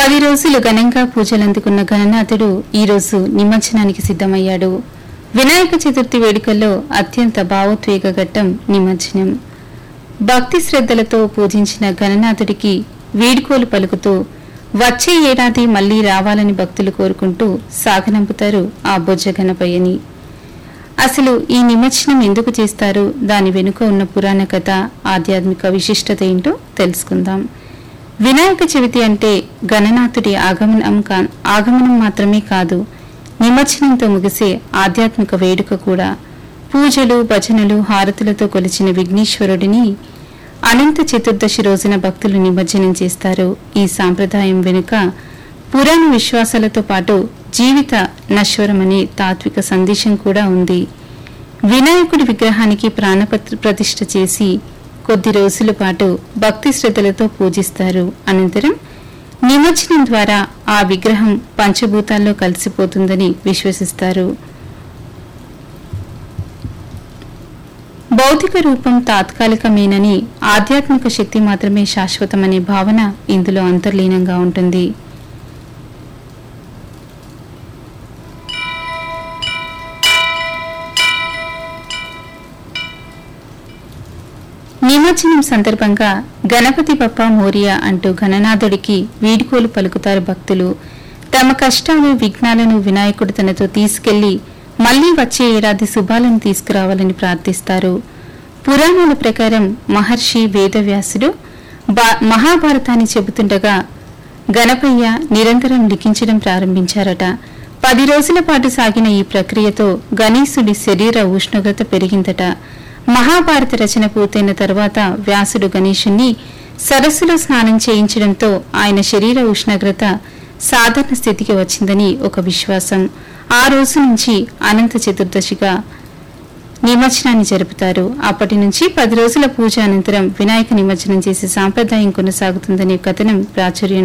పది రోజులు ఘనంగా పూజలందుకున్న గణనాథుడు ఈరోజు నిమజ్జనానికి సిద్ధమయ్యాడు వినాయక చతుర్థి వేడుకల్లో అత్యంత భావోద్వేగ ఘట్టం నిమజ్జనం భక్తి శ్రద్ధలతో పూజించిన గణనాథుడికి వీడ్కోలు పలుకుతూ వచ్చే ఏడాది మళ్లీ రావాలని భక్తులు కోరుకుంటూ సాగనంపుతారు ఆ బొజ్జ గణపయ్యని అసలు ఈ నిమజ్జనం ఎందుకు చేస్తారు దాని వెనుక ఉన్న పురాణ కథ ఆధ్యాత్మిక విశిష్టత ఏంటో తెలుసుకుందాం వినాయక చవితి అంటే గణనాథుడి ఆగమనం కా ఆగమనం మాత్రమే కాదు నిమజ్జనంతో ముగిసే ఆధ్యాత్మిక వేడుక కూడా పూజలు భజనలు హారతులతో కొలిచిన విఘ్నేశ్వరుడిని అనంత చతుర్దశి రోజున భక్తులు నిమజ్జనం చేస్తారు ఈ సాంప్రదాయం వెనుక పురాణ విశ్వాసాలతో పాటు జీవిత నశ్వరమనే తాత్విక సందేశం కూడా ఉంది వినాయకుడి విగ్రహానికి ప్రాణపత్ర ప్రతిష్ఠ చేసి కొద్ది రోజుల పాటు భక్తి శ్రద్ధలతో పూజిస్తారు అనంతరం నిమజ్జనం ద్వారా ఆ విగ్రహం పంచభూతాల్లో కలిసిపోతుందని విశ్వసిస్తారు భౌతిక రూపం తాత్కాలికమేనని ఆధ్యాత్మిక శక్తి మాత్రమే శాశ్వతమనే భావన ఇందులో అంతర్లీనంగా ఉంటుంది నిమజ్జనం సందర్భంగా గణపతి బప్ప మోరియా అంటూ గణనాథుడికి వీడ్కోలు పలుకుతారు భక్తులు తమ కష్టాలు విఘ్నాలను వినాయకుడు తనతో తీసుకెళ్లి మళ్లీ వచ్చే ఏడాది శుభాలను తీసుకురావాలని ప్రార్థిస్తారు పురాణాల ప్రకారం మహర్షి వేదవ్యాసుడు బా- మహాభారతాన్ని చెబుతుండగా గణపయ్య నిరంతరం లిఖించడం ప్రారంభించారట పది రోజుల పాటు సాగిన ఈ ప్రక్రియతో గణేశుడి శరీర ఉష్ణోగ్రత పెరిగిందట మహాభారత రచన పూర్తయిన తర్వాత వ్యాసుడు గణేశుణ్ణి సరస్సులో స్నానం చేయించడంతో ఆయన శరీర ఉష్ణోగ్రత సాధారణ స్థితికి వచ్చిందని ఒక విశ్వాసం ఆ రోజు నుంచి అనంత చతుర్దశిగా నిమజ్జనాన్ని జరుపుతారు అప్పటి నుంచి పది రోజుల పూజ అనంతరం వినాయక నిమజ్జనం చేసే సాంప్రదాయం కొనసాగుతుందనే కథనం ప్రాచుర్యం